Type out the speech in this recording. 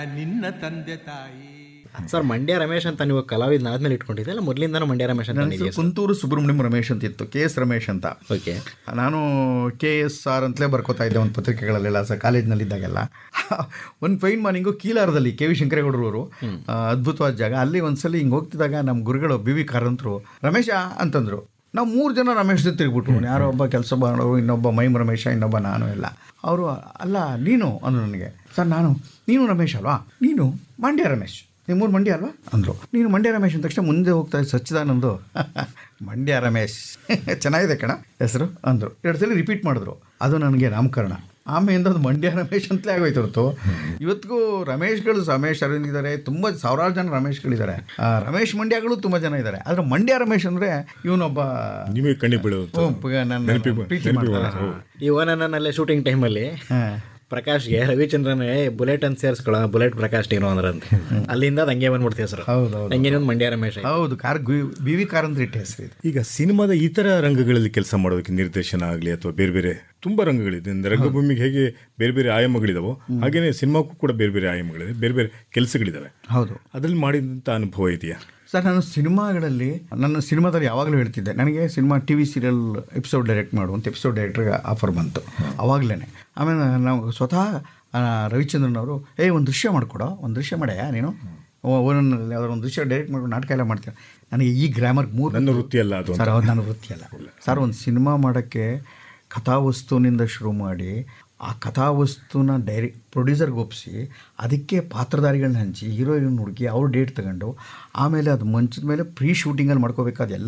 ನಿನ್ನ ತಂದೆ ತಾಯಿ ಸರ್ ಮಂಡ್ಯ ರಮೇಶ್ ಅಂತ ನೀವು ಕಲಾವಿದನ ಆದ್ಮೇಲೆ ಇಟ್ಕೊಂಡಿದ್ದೆ ಇಲ್ಲ ಮೊದಲಿಂದನೂ ಮಂಡ್ಯ ರಮೇಶ್ ಅಂತ ನನ್ನ ಹೆಸರು ಕುಂತೂರು ಸುಬ್ರಹ್ಮಣ್ಯಂ ರಮೇಶ್ ಅಂತ ಇತ್ತು ಕೆ ಎಸ್ ರಮೇಶ್ ಅಂತ ಓಕೆ ನಾನು ಕೆ ಎಸ್ ಆರ್ ಅಂತಲೇ ಬರ್ಕೋತಾ ಇದ್ದೆ ಒಂದು ಪತ್ರಿಕೆಗಳಲ್ಲೆಲ್ಲ ಸರ್ ಕಾಲೇಜ್ನಲ್ಲಿದ್ದಾಗೆಲ್ಲ ಒಂದು ಫೈನ್ ಮಾರ್ನಿಂಗು ಕೀಲಾರದಲ್ಲಿ ಕೆ ವಿ ಶಂಕರೇಗೌಡರವರು ಅದ್ಭುತವಾದ ಜಾಗ ಅಲ್ಲಿ ಒಂದ್ಸಲಿ ಹಿಂಗೆ ಹೋಗ್ತಿದ್ದಾಗ ನಮ್ಮ ಗುರುಗಳು ಬಿ ವಿ ಕಾರಂತರು ರಮೇಶ ಅಂತಂದರು ನಾವು ಮೂರು ಜನ ರಮೇಶ್ ಜೊತೆ ತಿರುಗ್ಬಿಟ್ರು ಯಾರೋ ಒಬ್ಬ ಕೆಲಸ ಮಾಡೋರು ಇನ್ನೊಬ್ಬ ಮೈಮ್ ರಮೇಶ ಇನ್ನೊಬ್ಬ ನಾನು ಎಲ್ಲ ಅವರು ಅಲ್ಲ ನೀನು ಅಂದರು ನನಗೆ ಸರ್ ನಾನು ನೀನು ರಮೇಶ್ ಅಲ್ವಾ ನೀನು ಮಂಡ್ಯ ರಮೇಶ್ ನಿಮ್ಮೂರು ಮಂಡ್ಯ ಅಲ್ವಾ ಅಂದರು ನೀನು ಮಂಡ್ಯ ರಮೇಶ್ ಅಂದ ತಕ್ಷಣ ಮುಂದೆ ಹೋಗ್ತಾ ಇದ್ದ ಸಚ್ಚಿದಾನಂದು ಮಂಡ್ಯ ರಮೇಶ್ ಚೆನ್ನಾಗಿದೆ ಕಣ ಹೆಸರು ಅಂದರು ಎರಡು ಸಲ ರಿಪೀಟ್ ಮಾಡಿದ್ರು ಅದು ನನಗೆ ನಾಮಕರಣ ಆಮೇಲೆ ಅದು ಮಂಡ್ಯ ರಮೇಶ್ ಅಂತಲೇ ಆಗೋಯ್ತು ಹೊರತು ಇವತ್ತಿಗೂ ರಮೇಶ್ಗಳು ರಮೇಶ್ ಅರವಿಂದ್ ಇದ್ದಾರೆ ತುಂಬ ಸಾವಿರಾರು ಜನ ರಮೇಶ್ಗಳಿದ್ದಾರೆ ಆ, ರಮೇಶ್ ಮಂಡ್ಯಗಳು ತುಂಬ ಜನ ಇದ್ದಾರೆ ಆದರೆ ಮಂಡ್ಯ ರಮೇಶ್ ಅಂದರೆ ಇವನೊಬ್ಬ ನಿಮಗೆ ಕಣ್ಣಿಗೆ ಬೀಳುವಂಥ ಓ, ಪ- ನನ್ನ ಪ್ರೀತಿ ಮಾಡ್ತಾರೆ ಈ ಓನನ್ನಲ್ಲೇ ಶೂಟಿಂಗ್ ಟೈಮಲ್ಲಿ ಹಾಂ ಪ್ರಕಾಶ್ಗೆ ರವಿಚಂದ್ರನ್ ಏ ಬುಲೆಟ್ ಅಂತ ಸೇರಿಸ್ಕೊಳ್ಳೋ ಬುಲೆಟ್ ಪ್ರಕಾಶ್ ನೀನು ಅಂದ್ರಂತೆ ಅಲ್ಲಿಂದ ಅದು ಹಂಗೆ ಬಂದ್ಬಿಡ್ತೀವಿ ಸರ್ ಹೌದು ಹೌದು ಹಂಗೆ ಇನ್ನೊಂದು ಮಂಡ್ಯ ರಮೇಶ್ ಆಯ್ತು. ಹೌದು ಕಾರ್ ಬಿ ವಿ ಕಾರ್ ಅಂದ್ರೆ ಇಟ್ಟು ಹೆಸರು ಇದು ಈಗ ಸಿನಿಮಾದ ಇತರ ರಂಗಗಳಲ್ಲಿ ಕೆಲಸ ಮಾಡೋದಕ್ಕೆ ನಿರ್ದೇಶನ ಆಗಲಿ ಅಥವಾ ಬೇರೆ ಬೇರೆ ತುಂಬ ರಂಗಗಳಿದೆ ಅಂದ್ರೆ ರಂಗಭೂಮಿಗೆ ಹೇಗೆ ಬೇರೆ ಬೇರೆ ಆಯಾಮಗಳಿದಾವೋ ಹಾಗೇನೆ ಸಿನಿಮಾಕ್ಕೂ ಕೂಡ ಬೇರೆ ಬೇರೆ ಆಯಾಮಗಳಿದೆ ಬೇರೆ ಬೇರೆ ಕೆಲಸಗಳಿದಾವೆ ಹೌದು ಅದ್ರಲ್ಲಿ ಮಾಡಿದಂಥ ಅನುಭವ ಇದೆಯಾ ಸರ್ ನಾನು ಸಿನಿಮಾಗಳಲ್ಲಿ ನನ್ನ ಸಿನಿಮಾದಲ್ಲಿ ಯಾವಾಗಲೂ ಹೇಳ್ತಿದ್ದೆ ನನಗೆ cinema T V serial episode direct ಮಾಡು ಅಂತ ಎಪಿಸೋಡ್ ಡೈರೆಕ್ಟ್ರಿಗೆ ಆಫರ್ ಬಂತು ಅವಾಗಲೇ ಆಮೇಲೆ ನಾವು ಸ್ವತಃ ಆ, ರವಿಚಂದ್ರನ್ ಅವರು ಏ ಒಂದು ದೃಶ್ಯ ಮಾಡಿಕೊಡೋ ಒಂದು ದೃಶ್ಯ ಮಾಡ್ಯಾ ನೀನು ಒಂದೊಂದು ಯಾವ್ದಾದ್ರು ಒಂದು ದೃಶ್ಯ ಡೈರೆಕ್ಟ್ ಮಾಡ್ಕೊಂಡು ನಾಟಕ ಎಲ್ಲ ಮಾಡ್ತೀಯ ನನಗೆ ಈ ಗ್ರಾಮರ್ ಮೂರು ನನ್ನ ವೃತ್ತಿ ಅಲ್ಲ ಅದು ಅಂತ. ಸರ್ ಅದು ನನ್ನ ವೃತ್ತಿ ಅಲ್ಲ ಸರ್ ಒಂದು ಸಿನಿಮಾ ಮಾಡೋಕ್ಕೆ ಕಥಾವಸ್ತುವಿನಿಂದ ಶುರು ಮಾಡಿ ಆ ಕಥಾವಸ್ತುನ ಡೈರಿ ಪ್ರೊಡ್ಯೂಸರ್ಗೆ ಒಪ್ಪಿಸಿ ಅದಕ್ಕೆ ಪಾತ್ರಧಾರಿಗಳನ್ನ ಹಂಚಿ ಹೀರೋಯಿನ್ ಹುಡುಗಿ ಅವ್ರ ಡೇಟ್ ತಗೊಂಡು ಆಮೇಲೆ ಅದು ಮಂಚದ ಮೇಲೆ ಪ್ರೀ ಶೂಟಿಂಗಲ್ಲಿ ಮಾಡ್ಕೋಬೇಕಾದ ಎಲ್ಲ